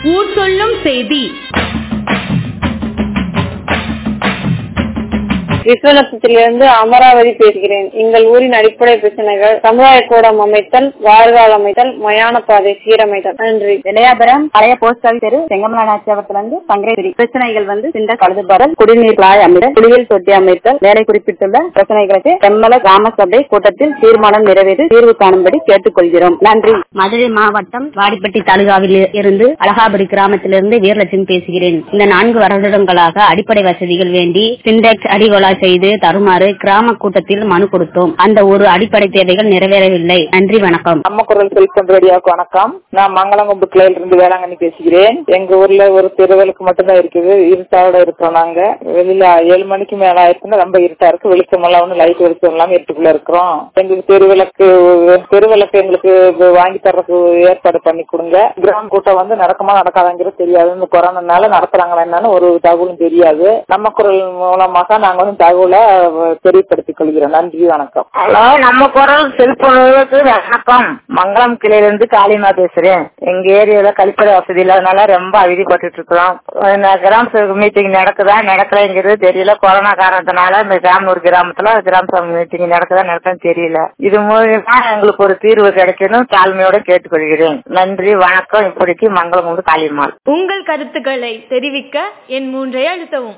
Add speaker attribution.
Speaker 1: ஊர் சொல்லும் செய்தி
Speaker 2: விஸ்வநத்தத்திலிருந்து அமராவதி பேசுகிறேன் எங்கள் ஊரின் அடிப்படை பிரச்சனைகள் சமுதாய கூடம் அமைத்தல் வார்கால் அமைத்தல் மயான பாதை சீரமைத்தல் நன்றி
Speaker 3: இளையாபுரம் பழைய போஸ்ட் ஆஃபீஸ் தெரு செங்கமலா நாச்சியாபுரத்துல இருந்து சங்கரேரி பிரச்சனைகள் வந்து சிண்ட கழுதுபரல் குடிநீர் குழாய் அமைத்தல் குளியல் தொட்டி அமைத்தல் மேலே குறிப்பிட்டுள்ள பிரச்சனைகளுக்கு செம்மல கிராம சபை கூட்டத்தில் தீர்மானம் நிறைவேறி தீர்வு காணும்படி கேட்டுக்கொள்கிறோம் நன்றி
Speaker 4: மதுரை மாவட்டம் வாடிப்பட்டி தாலுகாவில் இருந்து அழகாபுரி கிராமத்திலிருந்து வீரலட்சுமி பேசுகிறேன் இந்த நான்கு வருடங்களாக அடிப்படை வசதிகள் வேண்டி சிண்டெக்ஸ் அடிகொலா செய்து தருமாறு கிராம கூட்டத்தில் மனு கொடுத்தோம் அந்த ஒரு அடிப்படை தேவைகள் நிறைவேறவில்லை நன்றி வணக்கம்
Speaker 5: நம்ம குரல் செல்போன் ரேடியோக்கு வணக்கம் நான் மங்களங்கும்பு கிளையில இருந்து வேளாங்கண்ணி பேசுகிறேன் எங்க ஊர்ல ஒரு தெருவலுக்கு மட்டும்தான் இருக்குது இருட்டாவோட இருக்கிறோம் நாங்க வெளியில ஏழு மணிக்கு மேல ஆயிடுச்சுன்னா ரொம்ப இருட்டா இருக்கு வெளிச்சம் எல்லாம் ஒண்ணு லைட் வெளிச்சம் இல்லாம இருட்டுக்குள்ள இருக்கிறோம் எங்களுக்கு தெருவிளக்கு தெருவிளக்கு எங்களுக்கு வாங்கி தர்றதுக்கு ஏற்பாடு பண்ணி கொடுங்க கிராம கூட்டம் வந்து நடக்குமா நடக்காதங்கிறது தெரியாது இந்த கொரோனானால நடத்துறாங்களா என்னன்னு ஒரு தகவலும் தெரியாது நம்ம குரல் மூலமாக நாங்க வந்து தகவலை தெரியப்படுத்திக் கொள்கிறோம் நன்றி வணக்கம்
Speaker 6: ஹலோ நம்ம குரல் செல்போனுக்கு வணக்கம் மங்களம் கிளையில இருந்து காளிமா பேசுறேன் எங்க ஏரியால கழிப்பறை வசதி இல்லாதனால ரொம்ப அவதிப்பட்டு இருக்கிறோம் கிராம சபை மீட்டிங் நடக்குதா நடக்கலைங்கிறது தெரியல கொரோனா காரணத்தினால இந்த கிராமூர் கிராமத்துல கிராம சபை மீட்டிங் நடக்குதா நடக்குன்னு தெரியல இது மூலியமா எங்களுக்கு ஒரு தீர்வு கிடைக்கணும் தாழ்மையோட கேட்டுக்கொள்கிறேன் நன்றி வணக்கம் இப்படிக்கு மங்களம் காளிமால்
Speaker 1: உங்கள் கருத்துக்களை தெரிவிக்க என் மூன்றை அழுத்தவும்